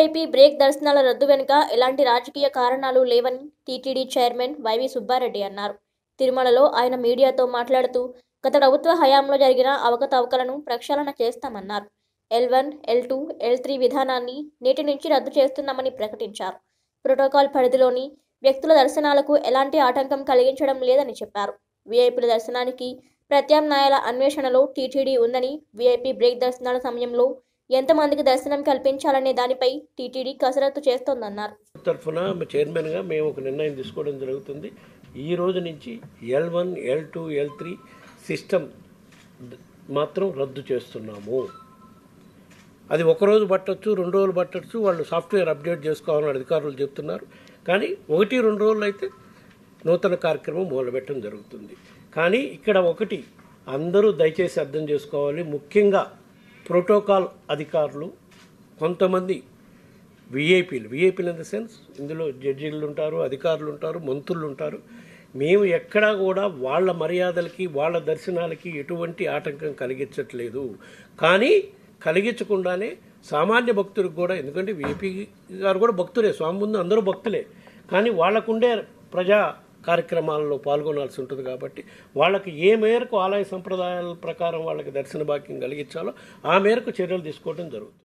VIP break దర్శనాల రద్దు వెనుక ఎలాంటి రాజకీయ కారణాలు లేవని టీటీడీ చైర్మన్ వైవి సుబ్బారెడ్డి అన్నారు తిరుమలలో ఆయన మీడియాతో మాట్లాడుతూ గత ప్రభుత్వ హయాంలో జరిగిన అవకతవకలను ప్రక్షాళన చేస్తామన్నారు L one L two L three విధానాన్ని నేటి నుంచి రద్దు చేస్తున్నామని ప్రకటించారు ప్రోటోకాల్ పరిధిలోని వ్యక్తుల దర్శనాలకు ఎలాంటి ఆటంకం కలిగించడం లేదని చెప్పారు వీఐపీల దర్శనానికి ప్రత్యామ్నాయాల అన్వేషణలో టీటీడీ ఉందని వీఐపీ బ్రేక్ దర్శనాల సమయంలో ఎంతమందికి దర్శనం కల్పించాలనే దానిపై టీటీడీ కసరత్తు చేస్తోందన్నారు తరఫున చైర్మన్గా మేము ఒక నిర్ణయం తీసుకోవడం జరుగుతుంది ఈ రోజు నుంచి L one L two L three system మాత్రం రద్దు చేస్తున్నాము అది ఒక రోజు పట్టొచ్చు రెండు రోజులు పట్టొచ్చు వాళ్ళు సాఫ్ట్వేర్ అప్డేట్ చేసుకోవాలని అధికారులు చెప్తున్నారు కానీ ఒకటి రెండు రోజులు అయితే నూతన కార్యక్రమం మొదలుపెట్టడం జరుగుతుంది కానీ ఇక్కడ ఒకటి అందరూ దయచేసి అర్థం చేసుకోవాలి ముఖ్యంగా ప్రోటోకాల్ అధికారులు కొంతమంది విఐపీలు విఐపీలు ఇన్ ద సెన్స్ ఇందులో జడ్జీలు ఉంటారు అధికారులు ఉంటారు మంత్రులు ఉంటారు మేము ఎక్కడా కూడా వాళ్ళ మర్యాదలకి వాళ్ళ దర్శనాలకి ఎటువంటి ఆటంకం కలిగించట్లేదు కానీ కలిగించకుండానే సామాన్య భక్తులకు కూడా ఎందుకంటే విఐపీ గారు కూడా భక్తులే స్వామి ముందు అందరూ భక్తులే కానీ వాళ్ళకుండే ప్రజా కార్యక్రమాల్లో పాల్గొనాల్సి ఉంటుంది కాబట్టి వాళ్ళకి ఏ మేరకు ఆలయ సంప్రదాయాల ప్రకారం వాళ్ళకి దర్శన భాగ్యం కలిగించాలో ఆ మేరకు చర్యలు తీసుకోవడం జరుగుతుంది